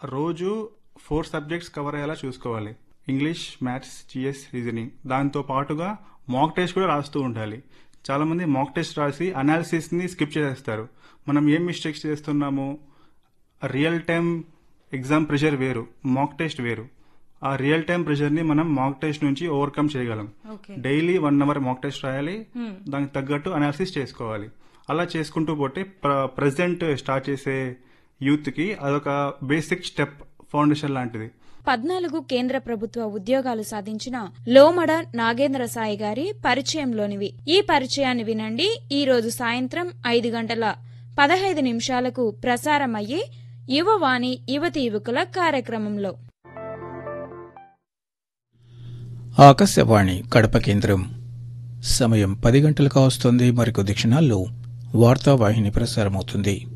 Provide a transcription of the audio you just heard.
రోజు four subjects cover అయ్యేలా చూసుకోవాలి ఇంగ్లీష్ మ్యాథ్స్ జిఎస్ రీజనింగ్ దాంతో పాటుగా మాక్ టెస్ట్ కూడా రాస్తూ ఉండాలి చాలామంది మాక్ టెస్ట్ రాసి అనాలిసిస్ని స్కిప్ చేసేస్తారు మనం ఏం మిస్టేక్స్ చేస్తున్నాము రియల్ టైం ఎగ్జామ్ ప్రెషర్ వేరు మాక్ టెస్ట్ వేరు ఆ రియల్ టైం ప్రెషర్ని మనం మాక్ టెస్ట్ నుంచి ఓవర్కమ్ చేయగలం okay daily one hour mock test రాయాలి దానికి తగ్గట్టు అనాలిసిస్ చేసుకోవాలి అలా చేసుకుంటూ పోతే ప్రజెంట్ స్టార్ట్ చేసే యూత్కి అదొక బేసిక్ స్టెప్ ఫౌండేషన్ లాంటిది పద్నాలుగు కేంద్ర ప్రభుత్వ ఉద్యోగాలు సాధించిన లోమడ నాగేంద్ర సాయి గారి పరిచయంలోనివి ఈ పరిచయాన్ని వినండి ఈ రోజు సాయంత్రం ఐదు గంటల పదహైదు నిమిషాలకు ప్రసారమయ్యే యువవాణి యువతి యువకుల కార్యక్రమంలో ఆకాశవాణి కడప కేంద్రం సమయం పది గంటలకు వస్తుంది మరికొద్ది క్షణాల్లో వార్తావాహిని ప్రసారమవుతుంది